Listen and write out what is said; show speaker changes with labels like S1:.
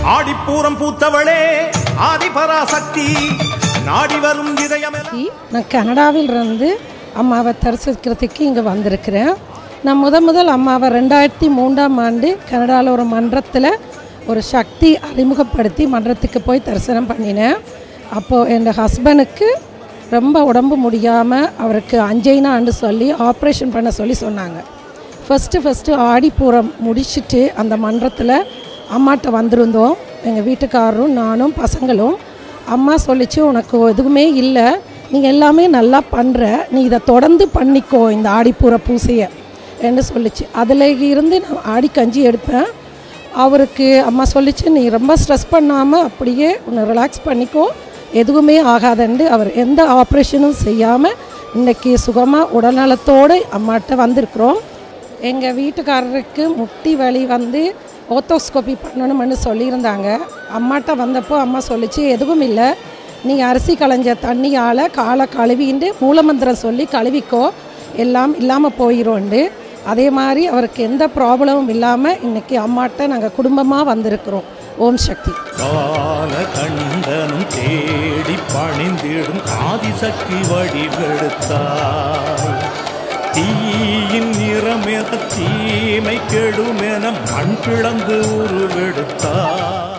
S1: ஆடிப்பூரம் பூத்தவளே ஆதிபராசக்தி நாடி வரும் இதயமெல்லாம்
S2: நான் கனடாவில் இருந்து அம்மாவை தரிசிக்கிறதுக்கு இங்கே வந்திருக்கிறேன் நான் முத முதல் அம்மாவை ரெண்டாயிரத்தி மூன்றாம் ஆண்டு கனடாவில் ஒரு மன்றத்தில் ஒரு சக்தி அறிமுகப்படுத்தி மன்றத்துக்கு போய் தரிசனம் பண்ணினேன் அப்போது என் ஹஸ்பண்டுக்கு ரொம்ப உடம்பு முடியாமல் அவருக்கு அஞ்சைனான்னு சொல்லி ஆப்ரேஷன் பண்ண சொல்லி சொன்னாங்க ஃபஸ்ட்டு ஃபஸ்ட்டு ஆடிப்பூரம் முடிச்சிட்டு அந்த மன்றத்தில் அம்மாட்ட வந்திருந்தோம் எங்கள் வீட்டுக்காரரும் நானும் பசங்களும் அம்மா சொல்லிச்சு உனக்கு எதுவுமே இல்லை நீ எல்லாமே நல்லா பண்ணுற நீ இதை தொடர்ந்து பண்ணிக்கோ இந்த ஆடிப்பூர பூசையை என்று சொல்லிச்சு அதில் இருந்து நான் ஆடி கஞ்சி எடுப்பேன் அவருக்கு அம்மா சொல்லிச்சு நீ ரொம்ப ஸ்ட்ரெஸ் பண்ணாமல் அப்படியே உன்னை ரிலாக்ஸ் பண்ணிக்கோ எதுவுமே ஆகாதுண்டு அவர் எந்த ஆப்ரேஷனும் செய்யாமல் இன்றைக்கி சுகமாக உடல்நலத்தோடு அம்மாட்ட வந்திருக்கிறோம் எங்கள் வீட்டுக்காரருக்கு முட்டி வலி வந்து ஓத்தோஸ்கோபி பண்ணணும்னு சொல்லியிருந்தாங்க அம்மாட்ட வந்தப்போ அம்மா சொல்லிச்சு எதுவும் இல்லை நீ அரிசி களைஞ்ச தண்ணியால் காலை கழுவிண்டு மூலமந்திரம் சொல்லி கழுவிக்கோ எல்லாம் இல்லாமல் போயிடும்ண்டு அதே மாதிரி அவருக்கு எந்த ப்ராப்ளமும் இல்லாமல் இன்றைக்கி அம்மாட்ட நாங்கள் குடும்பமாக வந்திருக்கிறோம் ஓம் சக்தி
S1: கால கண்டனும் தேடி பணிந்திடும் ஆதிசக்தி வடிவெடுத்தாய் தீயின் நிறமென தீமை கெடுமென மண் பிளந்து உருவெடுத்தாய்